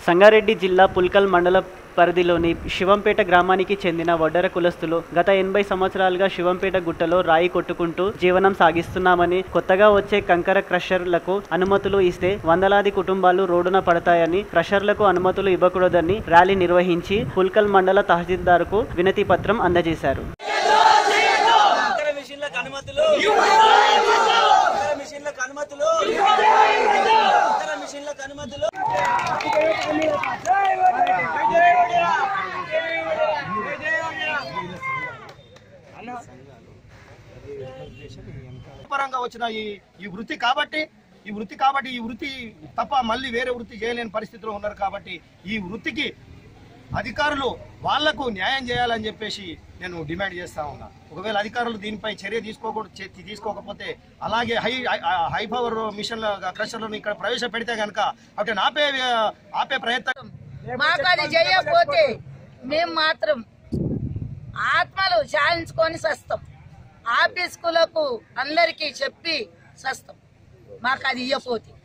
సంగారెడ్డి జిల్లా పుల్కల్ మండల పరిధిలోని శివంపేట గ్రామానికి చెందిన వడ్డర కులస్తులు గత ఎనభై సంవత్సరాలుగా శివంపేట గుట్టలో రాయి కొట్టుకుంటూ జీవనం సాగిస్తున్నామని కొత్తగా వచ్చే కంకర క్రషర్లకు అనుమతులు ఇస్తే వందలాది కుటుంబాలు రోడ్డున పడతాయని క్రషర్లకు అనుమతులు ఇవ్వకూడదని ర్యాలీ నిర్వహించి పుల్కల్ మండల తహసీల్దార్కు వినతి పత్రం అందజేశారు ఇతర మిషన్లకు అనుమతులు ఇతర మిషన్లకు అనుమతులు ఇతర మిషన్లకు అనుమతులు పరంగా వచ్చిన ఈ ఈ వృత్తి కాబట్టి ఈ వృత్తి కాబట్టి ఈ వృత్తి తప్ప మళ్ళీ వేరే వృత్తి చేయలేని పరిస్థితిలో ఉన్నారు కాబట్టి ఈ వృత్తికి అధికారులు వాళ్లకు న్యాయం చేయాలని చెప్పేసి నేను డిమాండ్ చేస్తా ఉన్నా ఒకవేళ అధికారులు దీనిపై చర్య తీసుకోకూడదు చే- తీసుకోకపోతే అలాగే హై హై- హై పవర్ మిషన్ల క్రషర్లను ఇక్కడ ప్రవేశపెడితే కనుక అటు ఆపే ఆపే ప్రయత్నం మాకు అది చేయకపోతే మేము మాత్రం ఆత్మలు శాలించుకొని సస్తాం ఆఫీసులకు అందరికీ చెప్పి సస్తాం మాకు అది ఇవ్వపోతే